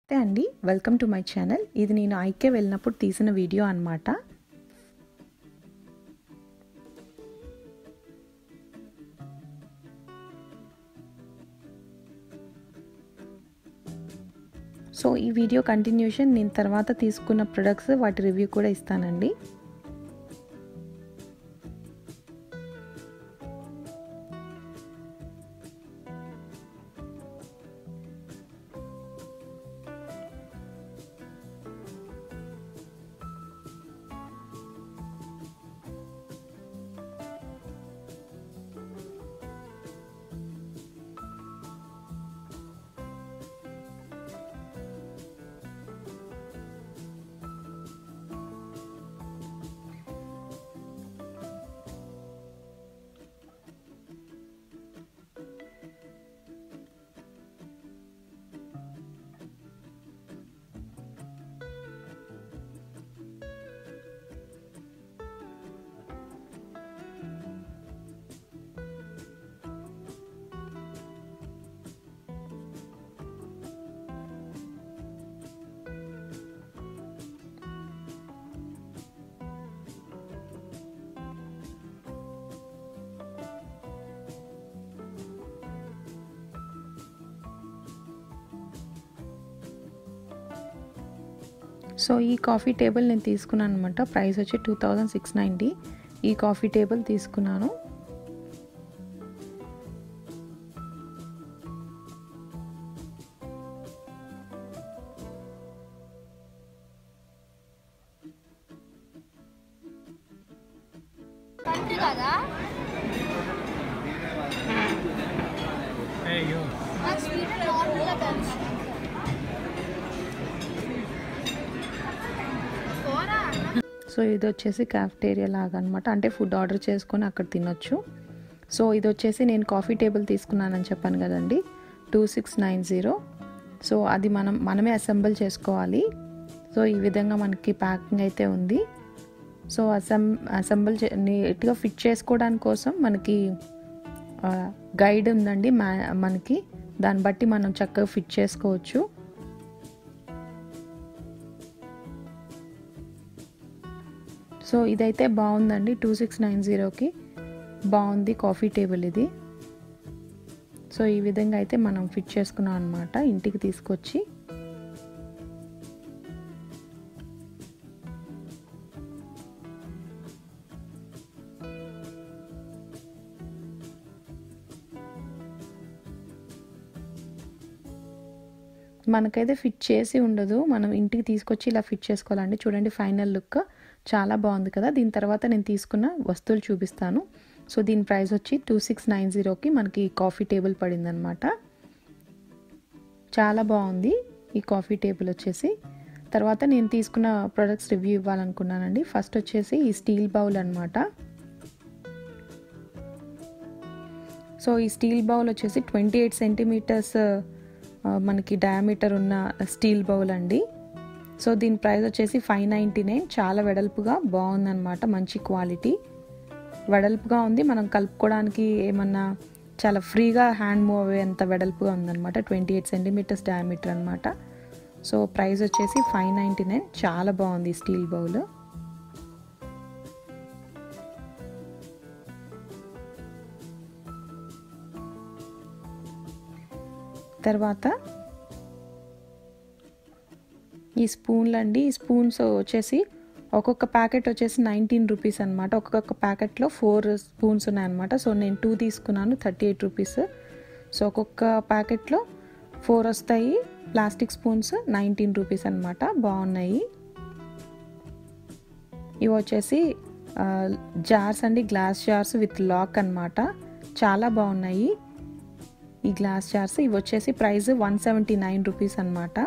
నమస్తే అండి welcome to my channel ఇది నేను ఐకే వెళ్ళినప్పుడు తీసిన వీడియో అనమాట సో ఈ వీడియో కంటిన్యూషన్ నేను తర్వాత తీసుకున్న ప్రొడక్ట్స్ వాటి రివ్యూ కూడా ఇస్తానండి సో ఈ కాఫీ టేబుల్ నేను తీసుకున్నాను అనమాట ప్రైస్ వచ్చి టూ థౌజండ్ సిక్స్ నైంటీ ఈ కాఫీ టేబుల్ తీసుకున్నాను పండు కదా నాకు స్వీట్ నార్మల్గా తెలుసు పోరా సో ఇది వచ్చేసి క్యాఫ్టేరియా లాగా అనమాట అంటే ఫుడ్ ఆర్డర్ చేసుకొని అక్కడ తినొచ్చు సో ఇది వచ్చేసి నేను కాఫీ టేబుల్ తీసుకున్నానని చెప్పాను కదండి two six nine zero so అది మనం మనమే అసెంబుల్ చేసుకోవాలి సో ఈ విధంగా మనకి ప్యాకింగ్ అయితే ఉంది సో అసెం అసెంబుల్ చే నీట్గా ఫిట్ చేసుకోవడానికి కోసం మనకి గైడ్ ఉందండి మా మనకి దాన్ని బట్టి మనం చక్కగా ఫిట్ చేసుకోవచ్చు సో ఇదైతే బాగుందండి టూ సిక్స్ నైన్ జీరోకి బాగుంది కాఫీ టేబుల్ ఇది సో ఈ విధంగా అయితే మనం ఫిట్ చేసుకున్నాం అనమాట ఇంటికి తీసుకొచ్చి మనకైతే ఫిట్ చేసి ఉండదు మనం ఇంటికి తీసుకొచ్చి ఇలా ఫిట్ చేసుకోవాలండి చూడండి ఫైనల్ లుక్ చాలా బాగుంది కదా దీని తర్వాత నేను తీసుకున్న వస్తువులు చూపిస్తాను సో దీని ప్రైస్ వచ్చి టూ సిక్స్ నైన్ జీరోకి మనకి కాఫీ టేబుల్ పడిందనమాట చాలా బాగుంది ఈ కాఫీ టేబుల్ వచ్చేసి తర్వాత నేను తీసుకున్న ప్రొడక్ట్స్ రివ్యూ ఇవ్వాలనుకున్నానండి ఫస్ట్ వచ్చేసి ఈ స్టీల్ బౌల్ అనమాట సో ఈ స్టీల్ బౌల్ వచ్చేసి ట్వంటీ ఎయిట్ సెంటీమీటర్స్ మనకి డయామీటర్ ఉన్న స్టీల్ బౌల్ అండి సో దీని ప్రైస్ వచ్చేసి ఫైవ్ నైంటీ నైన్ చాలా వెడల్పుగా బాగుందన్నమాట మంచి క్వాలిటీ వెడల్పుగా ఉంది మనం కలుపుకోవడానికి ఏమన్నా చాలా ఫ్రీగా హ్యాండ్ మూవ్ అయ్యేంత వెడల్పుగా ఉందన్నమాట ట్వంటీ ఎయిట్ సెంటీమీటర్స్ డయామీటర్ అనమాట సో ప్రైస్ వచ్చేసి ఫైవ్ నైంటీ నైన్ చాలా బాగుంది స్టీల్ బౌల్ తర్వాత ఈ స్పూన్లు అండి ఈ స్పూన్స్ వచ్చేసి ఒక్కొక్క ప్యాకెట్ వచ్చేసి నైన్టీన్ రూపీస్ అనమాట ఒక్కొక్క ప్యాకెట్లో ఫోర్ స్పూన్స్ ఉన్నాయన్నమాట సో నేను టూ తీసుకున్నాను థర్టీ ఎయిట్ రూపీస్ సో ఒక్కొక్క ప్యాకెట్లో ఫోర్ వస్తాయి ప్లాస్టిక్ స్పూన్స్ నైన్టీన్ రూపీస్ అనమాట బాగున్నాయి ఇవి వచ్చేసి జార్స్ అండి గ్లాస్ జార్స్ విత్ లాక్ అనమాట చాలా బాగున్నాయి ఈ గ్లాస్ జార్స్ ఇవి వచ్చేసి price one seventy nine rupees అనమాట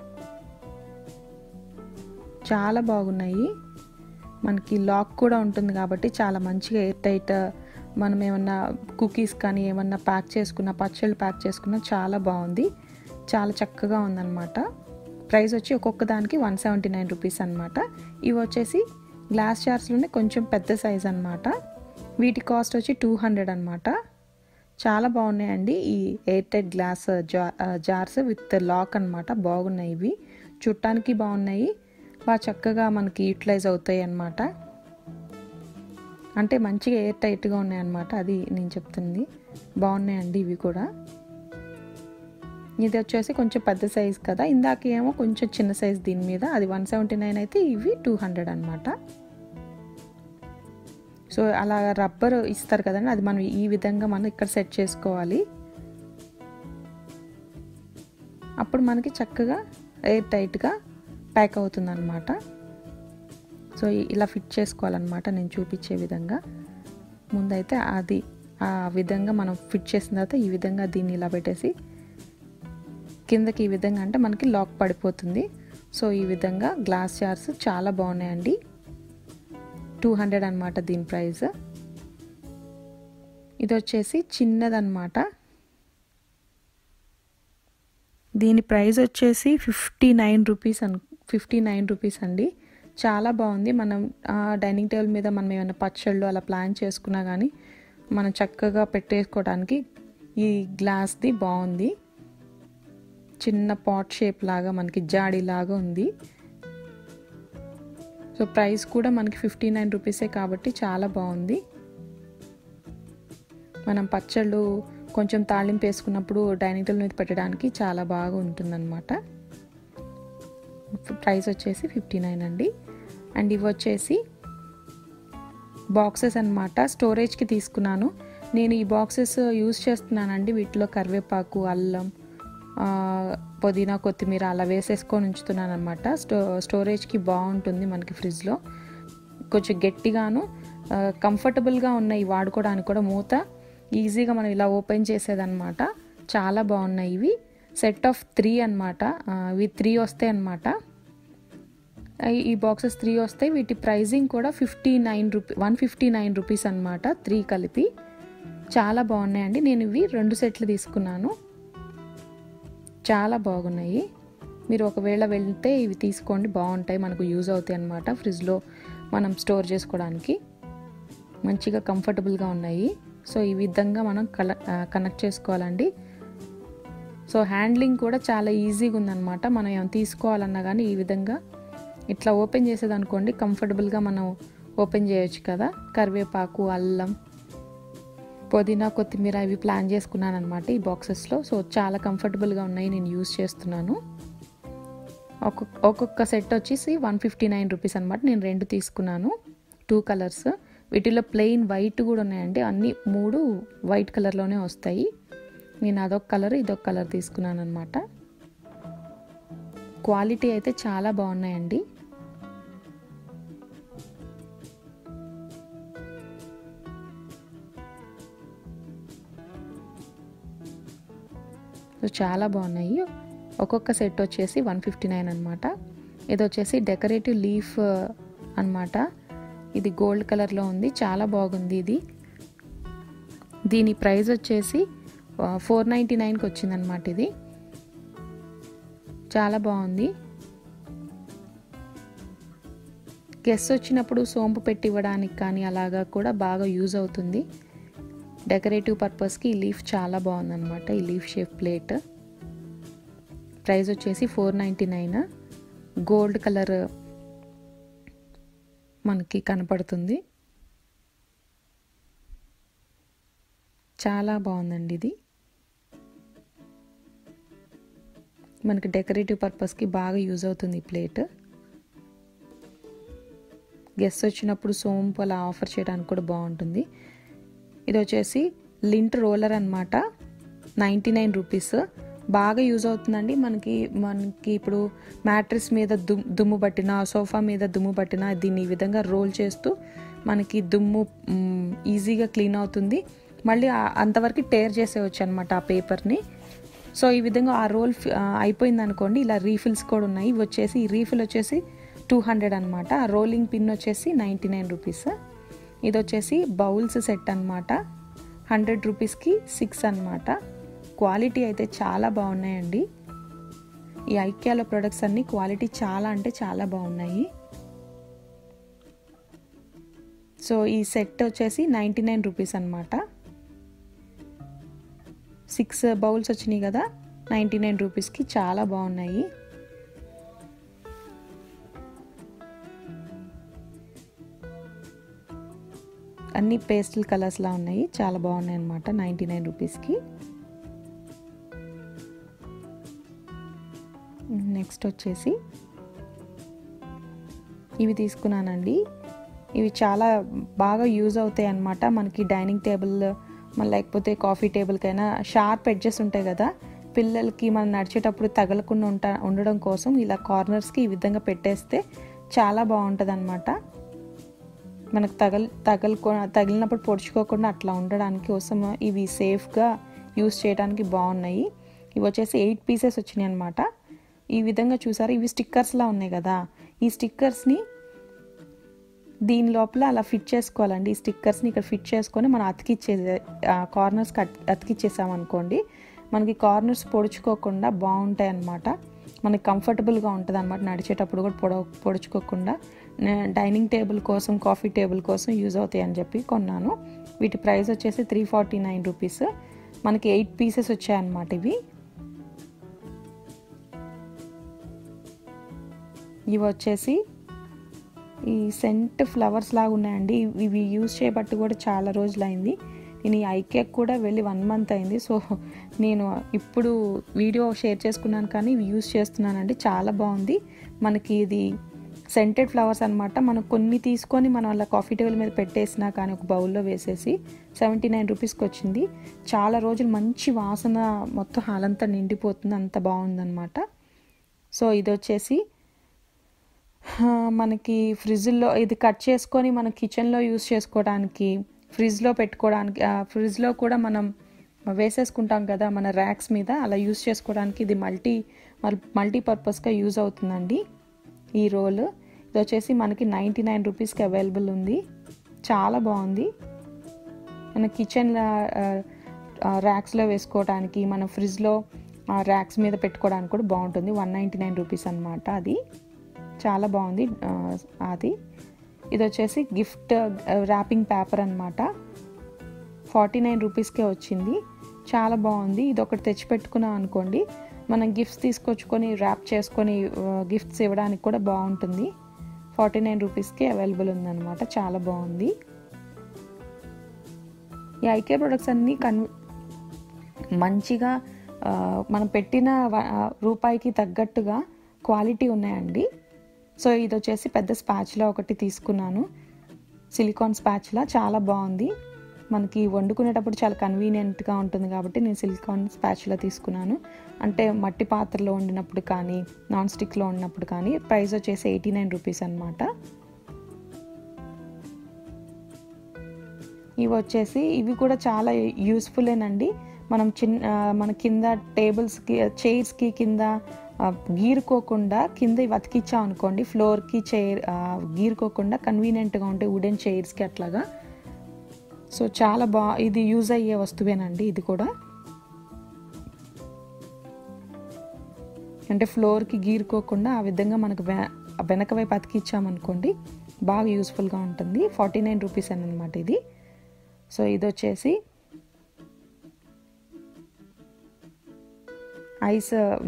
చాలా బాగున్నాయి మనకి లాక్ కూడా ఉంటుంది కాబట్టి చాలా మంచిగా ఎయిర్ టైట్ మనం ఏమన్నా కుకీస్ కానీ ఏమన్నా ప్యాక్ చేసుకున్న పచ్చళ్ళు ప్యాక్ చేసుకున్న చాలా బాగుంది చాలా చక్కగా ఉందన్నమాట ప్రైస్ వచ్చి ఒక్కొక్క దానికి వన్ సెవెంటీ నైన్ రూపీస్ అనమాట ఇవి వచ్చేసి గ్లాస్ జార్స్లోనే కొంచెం పెద్ద సైజ్ అనమాట వీటి కాస్ట్ వచ్చి టూ హండ్రెడ్ అనమాట చాలా బాగున్నాయండి ఈ ఎయిర్ టైట్ గ్లాస్ జా జార్స్ విత్ లాక్ అనమాట బాగున్నాయి ఇవి చుట్టానికి బాగున్నాయి బాగా చక్కగా మనకి యూటిలైజ్ అవుతాయి అన్నమాట అంటే మంచిగా ఎయిర్ టైట్గా ఉన్నాయన్నమాట అది నేను చెప్తుంది బాగున్నాయండి ఇవి కూడా ఇది వచ్చేసి కొంచెం పెద్ద సైజ్ కదా ఇందాక ఏమో కొంచెం చిన్న సైజ్ దీని మీద అది వన్ సెవెంటీ నైన్ అయితే ఇవి టూ హండ్రెడ్ అనమాట సో అలా రబ్బర్ ఇస్తారు కదండి అది మనం ఈ విధంగా మనం ఇక్కడ సెట్ చేసుకోవాలి అప్పుడు మనకి చక్కగా ఎయిర్ టైట్గా ప్యాక్ అవుతుంది అనమాట సో ఇలా ఫిట్ చేసుకోవాలన్నమాట నేను చూపించే విధంగా ముందైతే అది ఆ విధంగా మనం ఫిట్ చేసిన తర్వాత ఈ విధంగా దీన్ని ఇలా పెట్టేసి కిందకి ఈ విధంగా అంటే మనకి లాక్ పడిపోతుంది సో ఈ విధంగా గ్లాస్ జార్స్ చాలా బాగున్నాయండి టూ హండ్రెడ్ అనమాట దీని ప్రైస్ ఇది వచ్చేసి చిన్నదన్నమాట దీని ప్రైస్ వచ్చేసి ఫిఫ్టీ నైన్ రూపీస్ అన్ ఫిఫ్టీ నైన్ రూపీస్ అండి చాలా బాగుంది మనం డైనింగ్ టేబుల్ మీద మనం ఏమైనా పచ్చళ్ళు అలా ప్లాన్ చేసుకున్నా కానీ మనం చక్కగా పెట్టేసుకోవడానికి ఈ గ్లాస్ది బాగుంది చిన్న పాట్ షేప్ లాగా మనకి జాడీ లాగా ఉంది సో ప్రైస్ కూడా మనకి ఫిఫ్టీ నైన్ రూపీసే కాబట్టి చాలా బాగుంది మనం పచ్చళ్ళు కొంచెం తాళింపు వేసుకున్నప్పుడు డైనింగ్ టేబుల్ మీద పెట్టడానికి చాలా బాగా ఉంటుందన్నమాట ప్రైస్ వచ్చేసి ఫిఫ్టీ నైన్ అండి అండ్ ఇవి వచ్చేసి బాక్సెస్ అనమాట స్టోరేజ్కి తీసుకున్నాను నేను ఈ బాక్సెస్ యూస్ చేస్తున్నానండి వీటిలో కరివేపాకు అల్లం పుదీనా కొత్తిమీర అలా వేసేసుకొని ఉంచుతున్నాను అనమాట స్టో స్టోరేజ్కి బాగుంటుంది మనకి ఫ్రిడ్జ్లో కొంచెం గట్టిగాను కంఫర్టబుల్గా ఉన్నాయి వాడుకోవడానికి కూడా మూత ఈజీగా మనం ఇలా ఓపెన్ చేసేదన్నమాట చాలా బాగున్నాయి ఇవి సెట్ ఆఫ్ త్రీ అనమాట ఇవి త్రీ వస్తాయి అనమాట ఈ బాక్సెస్ త్రీ వస్తాయి వీటి ప్రైజింగ్ కూడా fifty nine rupee one fifty nine rupees అనమాట త్రీ కలిపి చాలా బాగున్నాయండి నేను ఇవి రెండు సెట్లు తీసుకున్నాను చాలా బాగున్నాయి మీరు ఒకవేళ వెళ్తే ఇవి తీసుకోండి బాగుంటాయి మనకు యూజ్ అవుతాయి అనమాట ఫ్రిడ్జ్లో మనం స్టోర్ చేసుకోవడానికి మంచిగా కంఫర్టబుల్గా ఉన్నాయి సో ఈ విధంగా మనం కల కనెక్ట్ చేసుకోవాలండి సో హ్యాండ్లింగ్ కూడా చాలా ఈజీగా ఉందన్నమాట మనం ఏమైనా తీసుకోవాలన్నా కానీ ఈ విధంగా ఇట్లా ఓపెన్ చేసేది అనుకోండి కంఫర్టబుల్గా మనం ఓపెన్ చేయొచ్చు కదా కరివేపాకు అల్లం పుదీనా కొత్తిమీర ఇవి ప్లాన్ చేసుకున్నాను అనమాట ఈ బాక్సెస్లో సో చాలా కంఫర్టబుల్గా ఉన్నాయి నేను యూస్ చేస్తున్నాను ఒక్కొక్క ఒక్కొక్క సెట్ వచ్చేసి వన్ ఫిఫ్టీ నైన్ రూపీస్ అనమాట నేను రెండు తీసుకున్నాను టూ కలర్స్ వీటిలో ప్లెయిన్ వైట్ కూడా ఉన్నాయండి అన్ని మూడు వైట్ కలర్లోనే వస్తాయి నేను అదొక కలర్ ఇదొక కలర్ తీసుకున్నాను అనమాట క్వాలిటీ అయితే చాలా బాగున్నాయండి సో చాలా బాగున్నాయి ఒక్కొక్క సెట్ వచ్చేసి వన్ ఫిఫ్టీ నైన్ అనమాట ఇది వచ్చేసి డెకరేటివ్ లీఫ్ అనమాట ఇది గోల్డ్ కలర్లో ఉంది చాలా బాగుంది ఇది దీని ప్రైస్ వచ్చేసి ఫోర్ నైంటీ నైన్కి వచ్చిందనమాట ఇది చాలా బాగుంది గెస్ట్ వచ్చినప్పుడు సోంపు పెట్టి ఇవ్వడానికి కానీ అలాగా కూడా బాగా యూజ్ అవుతుంది డెకరేటివ్ పర్పస్కి ఈ లీఫ్ చాలా బాగుందన్నమాట ఈ లీఫ్ షేప్ ప్లేట్ ప్రైస్ వచ్చేసి four ninety nine gold colour మనకి కనపడుతుంది చాలా బాగుందండి ఇది మనకి డెకరేటివ్ పర్పస్కి బాగా యూజ్ అవుతుంది ఈ ప్లేట్ గెస్ట్ వచ్చినప్పుడు సోంపు అలా ఆఫర్ చేయడానికి కూడా బాగుంటుంది ఇది వచ్చేసి లింట్ రోలర్ అనమాట నైంటీ నైన్ రూపీస్ బాగా యూజ్ అవుతుందండి మనకి మనకి ఇప్పుడు మ్యాట్రిస్ మీద దుమ్ దుమ్ము పట్టిన సోఫా మీద దుమ్ము పట్టిన దీన్ని ఈ విధంగా రోల్ చేస్తూ మనకి దుమ్ము ఈజీగా క్లీన్ అవుతుంది మళ్ళీ అంతవరకు టేర్ చేసేవచ్చు అనమాట ఆ పేపర్ని సో ఈ విధంగా ఆ రోల్ అయిపోయింది అనుకోండి ఇలా రీఫిల్స్ కూడా ఉన్నాయి ఇవి వచ్చేసి ఈ రీఫిల్ వచ్చేసి టూ హండ్రెడ్ అనమాట ఆ రోలింగ్ పిన్ వచ్చేసి నైంటీ నైన్ రూపీస్ ఇది వచ్చేసి బౌల్స్ సెట్ అనమాట హండ్రెడ్ రూపీస్కి సిక్స్ అనమాట క్వాలిటీ అయితే చాలా బాగున్నాయండి ఈ ఐక్యాలో ప్రొడక్ట్స్ అన్నీ క్వాలిటీ చాలా అంటే చాలా బాగున్నాయి సో ఈ సెట్ వచ్చేసి నైంటీ నైన్ రూపీస్ అనమాట సిక్స్ బౌల్స్ వచ్చినాయి కదా నైంటీ నైన్ రూపీస్కి చాలా బాగున్నాయి అన్ని పేస్టల్ కలర్స్లా ఉన్నాయి చాలా బాగున్నాయి అనమాట నైంటీ నైన్ రూపీస్కి నెక్స్ట్ వచ్చేసి ఇవి తీసుకున్నానండి ఇవి చాలా బాగా యూజ్ అవుతాయి అన్నమాట మనకి డైనింగ్ టేబుల్ మన లేకపోతే కాఫీ టేబుల్కైనా షార్ప్ ఎడ్జెస్ ఉంటాయి కదా పిల్లలకి మనం నడిచేటప్పుడు తగలకుండా ఉంటా ఉండడం కోసం ఇలా కార్నర్స్కి ఈ విధంగా పెట్టేస్తే చాలా బాగుంటుంది అనమాట మనకు తగల్ తగలుకో తగిలినప్పుడు పొడుచుకోకుండా అట్లా ఉండడానికి కోసం ఇవి సేఫ్గా యూస్ చేయడానికి బాగున్నాయి ఇవి వచ్చేసి ఎయిట్ పీసెస్ వచ్చినాయి అనమాట ఈ విధంగా చూసారు ఇవి స్టిక్కర్స్లా ఉన్నాయి కదా ఈ స్టిక్కర్స్ని దీని లోపల అలా ఫిట్ చేసుకోవాలండి ఈ స్టిక్కర్స్ని ఇక్కడ ఫిట్ చేసుకొని మనం అతికిచ్చే కార్నర్స్కి అతికిచ్చేసామనుకోండి మనకి కార్నర్స్ పొడుచుకోకుండా బాగుంటాయి అన్నమాట మనకి కంఫర్టబుల్గా ఉంటుంది అనమాట నడిచేటప్పుడు కూడా పొడ పొడుచుకోకుండా డైనింగ్ టేబుల్ కోసం కాఫీ టేబుల్ కోసం యూజ్ అవుతాయి అని చెప్పి కొన్నాను వీటి ప్రైస్ వచ్చేసి త్రీ ఫార్టీ నైన్ రూపీస్ మనకి ఎయిట్ పీసెస్ వచ్చాయన్నమాట ఇవి ఇవి వచ్చేసి ఈ సెంట్ ఫ్లవర్స్ లాగా ఉన్నాయండి ఇవి యూజ్ చేయబట్టి కూడా చాలా రోజులైంది నేను ఈ ఐకేక్ కూడా వెళ్ళి వన్ మంత్ అయింది సో నేను ఇప్పుడు వీడియో షేర్ చేసుకున్నాను కానీ ఇవి యూజ్ చేస్తున్నానండి చాలా బాగుంది మనకి ఇది సెంటెడ్ ఫ్లవర్స్ అనమాట మనం కొన్ని తీసుకొని మనం అలా కాఫీ టేబుల్ మీద పెట్టేసినా కానీ ఒక బౌల్లో వేసేసి సెవెంటీ నైన్ రూపీస్కి వచ్చింది చాలా రోజులు మంచి వాసన మొత్తం హాల్ అంతా నిండిపోతుంది అంత బాగుందన్నమాట సో ఇది వచ్చేసి మనకి ఫ్రిడ్జ్లో ఇది కట్ చేసుకొని మన కిచెన్లో యూస్ చేసుకోవడానికి ఫ్రిడ్జ్లో పెట్టుకోవడానికి ఫ్రిడ్జ్లో కూడా మనం వేసేసుకుంటాం కదా మన ర్యాక్స్ మీద అలా యూస్ చేసుకోవడానికి ఇది మల్టీ మల్టీపర్పస్గా యూజ్ అవుతుందండి ఈ రోల్ ఇది వచ్చేసి మనకి నైంటీ నైన్ రూపీస్కి అవైలబుల్ ఉంది చాలా బాగుంది మన కిచెన్ ర్యాక్స్లో వేసుకోవడానికి మన ఫ్రిడ్జ్లో ర్యాక్స్ మీద పెట్టుకోవడానికి కూడా బాగుంటుంది వన్ నైంటీ నైన్ రూపీస్ అనమాట అది చాలా బాగుంది అది ఇది వచ్చేసి గిఫ్ట్ ర్యాపింగ్ పేపర్ అనమాట ఫార్టీ నైన్ రూపీస్కే వచ్చింది చాలా బాగుంది ఇది ఒకటి తెచ్చి పెట్టుకున్నాం అనుకోండి మనం గిఫ్ట్స్ తీసుకొచ్చుకొని ర్యాప్ చేసుకొని గిఫ్ట్స్ ఇవ్వడానికి కూడా బాగుంటుంది ఫార్టీ నైన్ రూపీస్కి అవైలబుల్ ఉందన్నమాట చాలా బాగుంది ఈ ఐకే ప్రొడక్ట్స్ అన్నీ కన్ మంచిగా మనం పెట్టిన రూపాయికి తగ్గట్టుగా క్వాలిటీ ఉన్నాయండి సో ఇది వచ్చేసి పెద్ద స్పాచ్లా ఒకటి తీసుకున్నాను సిలికాన్ స్పాచ్లా చాలా బాగుంది మనకి వండుకునేటప్పుడు చాలా కన్వీనియంట్గా ఉంటుంది కాబట్టి నేను సిలికాన్ స్పాచ్లా తీసుకున్నాను అంటే మట్టి పాత్రలో వండినప్పుడు కానీ నాన్ స్టిక్లో వండినప్పుడు కానీ ప్రైస్ వచ్చేసి ఎయిటీ నైన్ రూపీస్ అనమాట ఇవి వచ్చేసి ఇవి కూడా చాలా యూస్ఫుల్లేనండి మనం చిన్న మన కింద టేబుల్స్కి చైర్స్కి కింద గీరుకోకుండా కింద ఇవి అతికిచ్చాం అనుకోండి ఫ్లోర్కి చైర్ గీరుకోకుండా కన్వీనియంట్గా ఉంటాయి వుడెన్ చైర్స్కి అట్లాగా సో చాలా బా ఇది యూజ్ అయ్యే వస్తువేనండి ఇది కూడా అంటే ఫ్లోర్కి గీరుకోకుండా ఆ విధంగా మనకు వెనక వైపు అతికిచ్చామనుకోండి బాగా యూస్ఫుల్గా ఉంటుంది ఫార్టీ నైన్ రూపీస్ అని అనమాట ఇది సో ఇది వచ్చేసి ఐస్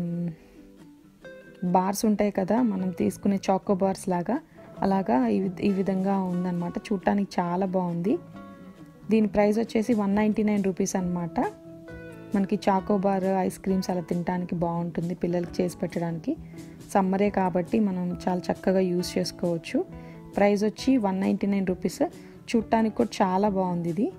బార్స్ ఉంటాయి కదా మనం తీసుకునే చాకో బార్స్ లాగా అలాగా ఈ విధంగా ఉందన్నమాట చూడటానికి చాలా బాగుంది దీని ప్రైస్ వచ్చేసి వన్ నైంటీ నైన్ రూపీస్ అనమాట మనకి చాకో బార్ ఐస్ క్రీమ్స్ అలా తినడానికి బాగుంటుంది పిల్లలకి చేసి పెట్టడానికి సమ్మరే కాబట్టి మనం చాలా చక్కగా యూస్ చేసుకోవచ్చు ప్రైస్ వచ్చి వన్ నైంటీ నైన్ రూపీస్ చూడటానికి కూడా చాలా బాగుంది ఇది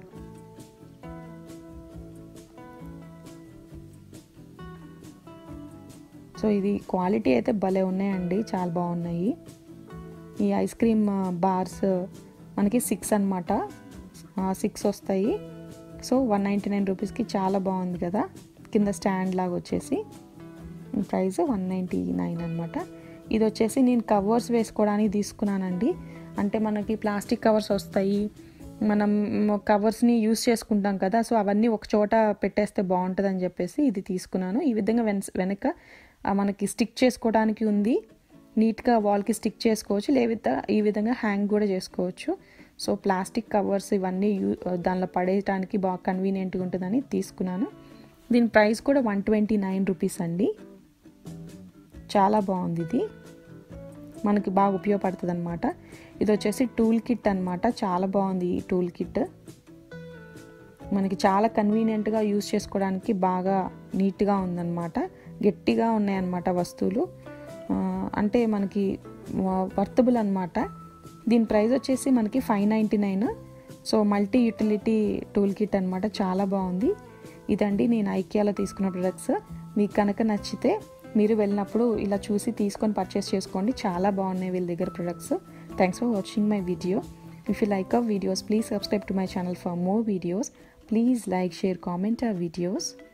సో ఇది క్వాలిటీ అయితే భలే ఉన్నాయండి చాలా బాగున్నాయి ఈ ఐస్ క్రీమ్ బార్స్ మనకి సిక్స్ అనమాట సిక్స్ వస్తాయి సో వన్ నైంటీ నైన్ రూపీస్కి చాలా బాగుంది కదా కింద స్టాండ్ లాగా వచ్చేసి ప్రైస్ వన్ నైంటీ నైన్ అనమాట ఇది వచ్చేసి నేను కవర్స్ వేసుకోవడానికి తీసుకున్నానండి అంటే మనకి ప్లాస్టిక్ కవర్స్ వస్తాయి మనం కవర్స్ని యూస్ చేసుకుంటాం కదా సో అవన్నీ ఒక చోట పెట్టేస్తే బాగుంటుంది అని చెప్పేసి ఇది తీసుకున్నాను ఈ విధంగా వెన వెనక మనకి స్టిక్ చేసుకోవడానికి ఉంది నీట్గా వాల్కి స్టిక్ చేసుకోవచ్చు లేదా ఈ విధంగా హ్యాంగ్ కూడా చేసుకోవచ్చు సో ప్లాస్టిక్ కవర్స్ ఇవన్నీ యూ దానిలో పడేయడానికి బాగా కన్వీనియంట్గా ఉంటుందని తీసుకున్నాను దీని ప్రైస్ కూడా వన్ ట్వంటీ నైన్ రూపీస్ అండి చాలా బాగుంది ఇది మనకి బాగా ఉపయోగపడుతుంది అనమాట ఇది వచ్చేసి టూల్ కిట్ అనమాట చాలా బాగుంది ఈ టూల్ కిట్ మనకి చాలా కన్వీనియంట్గా యూస్ చేసుకోవడానికి బాగా నీట్గా ఉందన్నమాట గట్టిగా ఉన్నాయన్నమాట వస్తువులు ఆ, అంటే మనకి వర్తబుల్ అనమాట దీని ప్రైస్ వచ్చేసి మనకి five ninety nine so multi utility tool kit అనమాట చాలా బాగుంది ఇదండి నేను ఐకియాలో తీసుకున్న ప్రొడక్ట్స్ మీకు కనుక నచ్చితే మీరు వెళ్ళినప్పుడు ఇలా చూసి తీసుకొని పర్చేస్ చేసుకోండి చాలా బాగున్నాయి వీళ్ళ దగ్గర products thanks for watching my video if you like our videos please subscribe to my channel for more videos please like share comment our videos